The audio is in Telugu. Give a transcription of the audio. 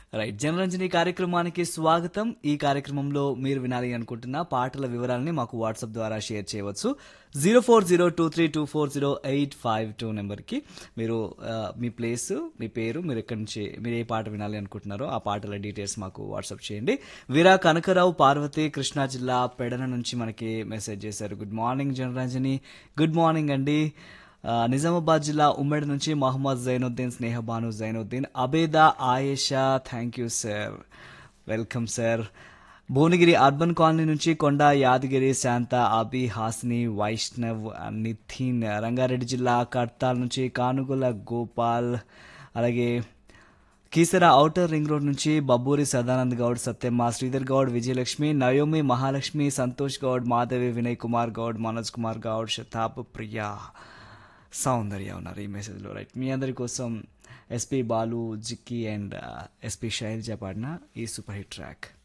రైట్ జనరంజని కార్యక్రమానికి స్వాగతం ఈ కార్యక్రమంలో మీరు వినాలి అనుకుంటున్న పాటల వివరాలని మాకు వాట్సాప్ ద్వారా షేర్ చేయవచ్చు zero four zero two three two four zero eight five two నెంబర్కి మీరు ఆ, మీ ప్లేస్ మీ పేరు మీరు ఎక్కడి నుంచి మీరు ఏ పాట వినాలి అనుకుంటున్నారో ఆ పాటల డీటెయిల్స్ మాకు వాట్సాప్ చేయండి వీరా కనకరావు పార్వతి కృష్ణా జిల్లా పెడన నుంచి మనకి మెసేజ్ చేశారు good morning Janaranjani good morning అండి ఆ, నిజామాబాద్ జిల్లా ఉమ్మడి నుంచి Mohammed Zainuddin Snehabanu Zainuddin Abeda Ayesha thank you sir welcome sir Bhuvanagiri urban colony నుంచి కొండ యాదగిరి శాంత అబి హాస్ని వైష్ణవ్ నితిన్ రంగారెడ్డి జిల్లా కడ్తాల్ నుంచి కానుగుల గోపాల్ అలాగే కీసర ఔటర్ రింగ్ రోడ్ నుంచి బబ్బూరి సదానంద్ గౌడ్ సత్యమ్మ శ్రీధర్ గౌడ్ విజయలక్ష్మి నయోమి మహాలక్ష్మి సంతోష్ గౌడ్ మాధవి వినయ్ కుమార్ గౌడ్ మనోజ్ కుమార్ గౌడ్ శతాబ్ ప్రియా సౌందర్య ఉన్నారు ఈ మెసేజ్లో రైట్ మీ అందరి కోసం SP Balu Jikki and SP Sailaja పాడిన ఈ సూపర్ హిట్ ట్రాక్